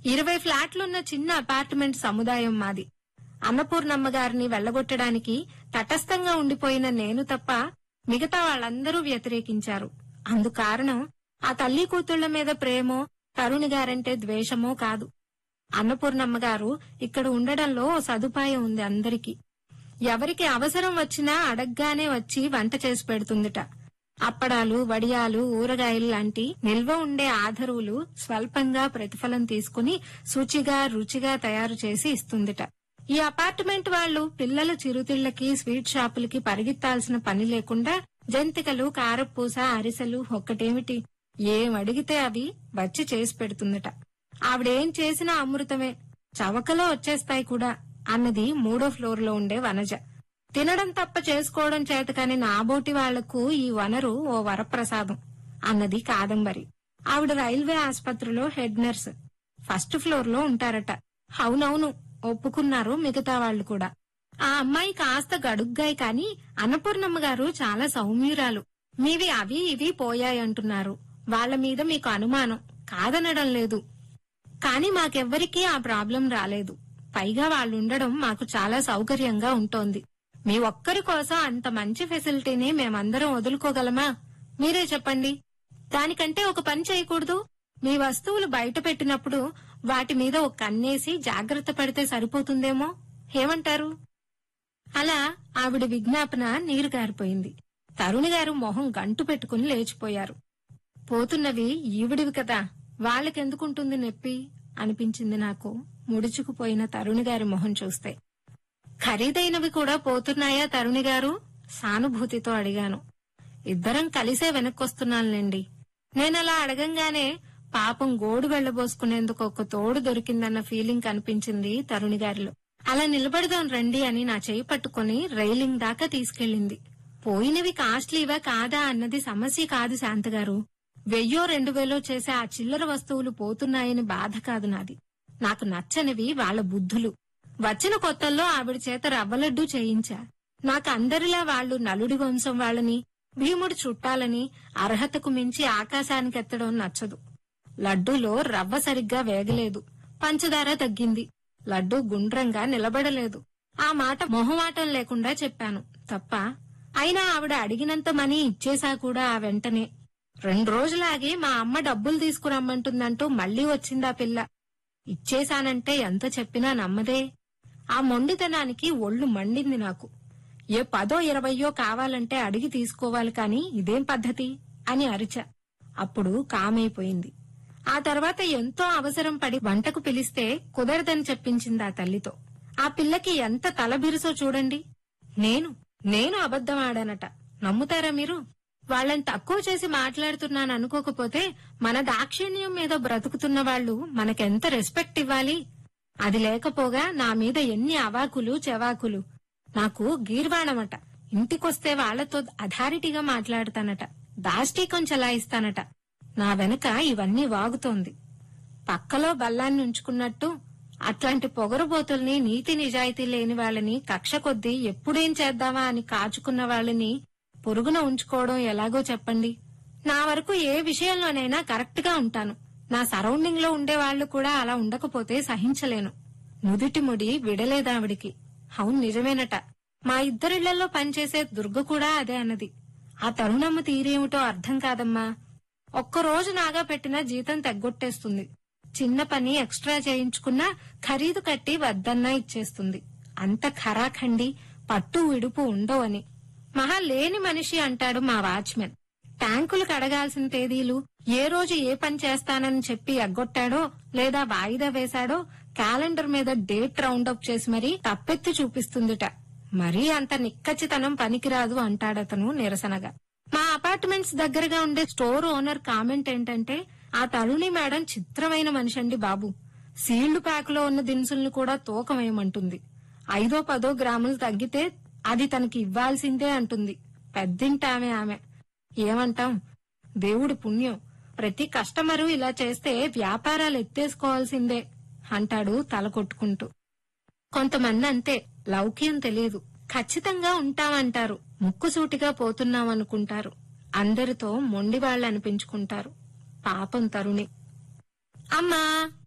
ఇరవై ఫ్లాట్లున్న చిన్న అపార్ట్మెంట్ సముదాయం మాది అన్నపూర్ణమ్మ గారిని వెళ్లగొట్టడానికి తటస్థంగా ఉండిపోయిన నేను తప్ప మిగతా వాళ్ళందరూ వ్యతిరేకించారు అందుకారణం ఆ తల్లి కూతుళ్ల మీద ప్రేమో తరుణి గారంటే ద్వేషమో కాదు అన్నపూర్ణమ్మ గారు ఇక్కడ ఉండడంలో ఓ సదుపాయం ఉంది అందరికీ ఎవరికి అవసరం వచ్చినా అడగ్గానే వచ్చి వంట చేసి పెడుతుందిట అప్పడాలు వడియాలు ఊరగాయలు లాంటి నిల్వ ఉండే ఆధరువులు స్వల్పంగా ప్రతిఫలం తీసుకుని శుచిగా రుచిగా తయారు చేసి ఇస్తుందిట ఈ అపార్ట్మెంట్ వాళ్ళు పిల్లల చిరుతిళ్లకి స్వీట్ షాపులకి పరిగెత్తాల్సిన పని లేకుండా జంతికలు కారపూస అరిసెలు ఒక్కటేమిటి ఏం అడిగితే అవి వచ్చి చేసి పెడుతుందట ఆవిడేం చేసినా అమృతమే చవకలో వచ్చేస్తాయి కూడా అన్నది మూడో ఫ్లోర్ లో ఉండే వనజ తినడం తప్ప చేసుకోవడం చేత కాని నాబోటి వాళ్లకు ఈ వనరు ఓ వరప్రసాదం అన్నది కాదంబరి ఆవిడ రైల్వే ఆసుపత్రిలో హెడ్ నర్స్ ఫస్ట్ ఫ్లోర్ లో ఉంటారట అవునవును ఒప్పుకున్నారు మిగతా వాళ్ళు కూడా ఆ అమ్మాయి కాస్త గడుగ్గాయి కాని అన్నపూర్ణమ్మ గారు చాలా సౌమ్యురాలు మీవి అవి ఇవి పోయాయంటున్నారు వాళ్ళ మీద మీకు అనుమానం కాదనడం లేదు కాని మాకెవ్వరికీ ఆ ప్రాబ్లం రాలేదు పైగా వాళ్ళుండడం మాకు చాలా సౌకర్యంగా ఉంటోంది మీ ఒక్కరి కోసం అంత మంచి ఫెసిలిటీని మేమందరం వదులుకోగలమా మీరే చెప్పండి దానికంటే ఒక పని చేయకూడదు మీ వస్తువులు బయట పెట్టినప్పుడు వాటి మీద ఒక కన్నేసి జాగ్రత్త పడితే సరిపోతుందేమో ఏమంటారు అలా ఆవిడ విజ్ఞాపన నీరు గారిపోయింది తరుణి గారు మొహం గంటు పెట్టుకుని లేచిపోయారు పోతున్నవి ఈవిడివి కదా వాళ్ళకెందుకుంటుంది నొప్పి అనిపించింది నాకు ముడుచుకుపోయిన తరుణి గారి మొహం చూస్తే ఖరీదైనవి కూడా పోతున్నాయా తరుణి గారు సానుభూతితో అడిగాను ఇద్దరం కలిసే వెనక్కొస్తున్నానులేండి నేనలా అడగంగానే పాపం గోడు వెళ్లబోసుకునేందుకు ఒక తోడు దొరికిందన్న ఫీలింగ్ కనిపించింది తరుణి గారిలో అలా నిలబడదాం రండి అని నా చేయి పట్టుకుని రైలింగ్ దాకా తీసుకెళ్ళింది పోయినవి కాస్ట్లీవా కాదా అన్నది సమస్య కాదు శాంతగారు వెయ్యో రెండు వేలో చేసే ఆ చిల్లర వస్తువులు పోతున్నాయని బాధ కాదు నాది నాకు నచ్చనివి వాళ్ళ బుద్ధులు వచ్చిన కొత్తల్లో ఆవిడ చేత రవ్వలడ్డు చేయించా నాకు అందరిలా వాళ్ళు నలుడి వంశం వాళ్ళని భీముడు చుట్టాలని అర్హతకు మించి ఆకాశానికి ఎత్తడం నచ్చదు లడ్డూలో రవ్వ సరిగ్గా వేగలేదు పంచదార తగ్గింది లడ్డూ గుండ్రంగా నిలబడలేదు ఆ మాట మొహమాటం లేకుండా చెప్పాను తప్ప అయినా ఆవిడ అడిగినంత మనీ ఇచ్చేశా కూడా ఆ వెంటనే రెండు రోజులాగి మా అమ్మ డబ్బులు తీసుకురమ్మంటుందంటూ మళ్లీ వచ్చిందా పిల్ల ఇచ్చేశానంటే ఎంత చెప్పినా నమ్మదే ఆ మొండితనానికి ఒళ్ళు మండింది నాకు ఏ పదో ఇరవయో కావాలంటే అడిగి తీసుకోవాలి కాని ఇదేం పద్ధతి అని అరిచా అప్పుడు కామైపోయింది ఆ తర్వాత ఎంతో అవసరం పడి వంటకు పిలిస్తే కుదరదని చెప్పించింది ఆ తల్లితో ఆ పిల్లకి ఎంత తలబిరుసో చూడండి నేను నేను అబద్ధం ఆడానట నమ్ముతారా మీరు వాళ్ళని తక్కువ చేసి మాట్లాడుతున్నాను అనుకోకపోతే మన దాక్షిణ్యం మీద బ్రతుకుతున్న వాళ్ళు మనకెంత రెస్పెక్ట్ ఇవ్వాలి అది లేకపోగా నా మీద ఎన్ని అవాకులు చెవాకులు నాకు గీర్వాణమట ఇంటికొస్తే వాళ్లతో అథారిటీగా మాట్లాడతానట దాష్టీకం చలాయిస్తానట నా వెనక ఇవన్నీ వాగుతోంది పక్కలో బల్లాన్ని ఉంచుకున్నట్టు అట్లాంటి పొగరుబోతుల్ని నీతి నిజాయితీ లేని వాళ్ళని కక్ష కొద్దీ ఎప్పుడేం చేద్దామా అని కాచుకున్న వాళ్ళని పొరుగున ఉంచుకోవడం ఎలాగో చెప్పండి నా వరకు ఏ విషయంలోనైనా కరెక్ట్ గా ఉంటాను నా సరౌండింగ్ లో ఉండే వాళ్ళు కూడా అలా ఉండకపోతే సహించలేను నుదుటి ముడి విడలేదావిడికి అవును నిజమేనట మా ఇద్దరిళ్లలో పనిచేసే దుర్గ కూడా అదే అన్నది ఆ తరుణమ్మ తీరేమిటో అర్థం కాదమ్మా ఒక్కరోజు నాగా పెట్టిన జీతం తగ్గొట్టేస్తుంది చిన్న పని ఎక్స్ట్రా చేయించుకున్నా ఖరీదు కట్టి వద్దన్నా ఇచ్చేస్తుంది అంత ఖరాఖండి పట్టు విడుపు ఉండవని మహా లేని మనిషి అంటాడు మా వాచ్మెన్ ట్యాంకులు కడగాల్సిన తేదీలు ఏ రోజు ఏ పని చేస్తానని చెప్పి ఎగ్గొట్టాడో లేదా వాయిదా వేశాడో క్యాలెండర్ మీద డేట్ రౌండప్ చేసి మరీ తప్పెత్తి చూపిస్తుందిట మరీ అంత నిక్కచ్చితనం పనికిరాదు అంటాడతను నిరసనగా మా అపార్ట్మెంట్స్ దగ్గరగా ఉండే స్టోర్ ఓనర్ కామెంట్ ఏంటంటే ఆ తరుణి మేడం చిత్రమైన మనిషండి బాబు సీల్డ్ ప్యాక్ లో ఉన్న దినుసుల్ని కూడా తూకమేయమంటుంది ఐదో పదో గ్రాములు తగ్గితే అది తనకి ఇవ్వాల్సిందే అంటుంది పెద్దింటామె ఆమె ఏమంటాం దేవుడి పుణ్యం ప్రతి కస్టమరు ఇలా చేస్తే వ్యాపారాలు ఎత్తేసుకోవాల్సిందే అంటాడు తల కొట్టుకుంటూ కొంతమంది అంతే లౌక్యం తెలియదు ఖచ్చితంగా ఉంటామంటారు ముక్కుసూటిగా పోతున్నామనుకుంటారు అందరితో మొండివాళ్లు అనిపించుకుంటారు పాపం తరుణి అమ్మా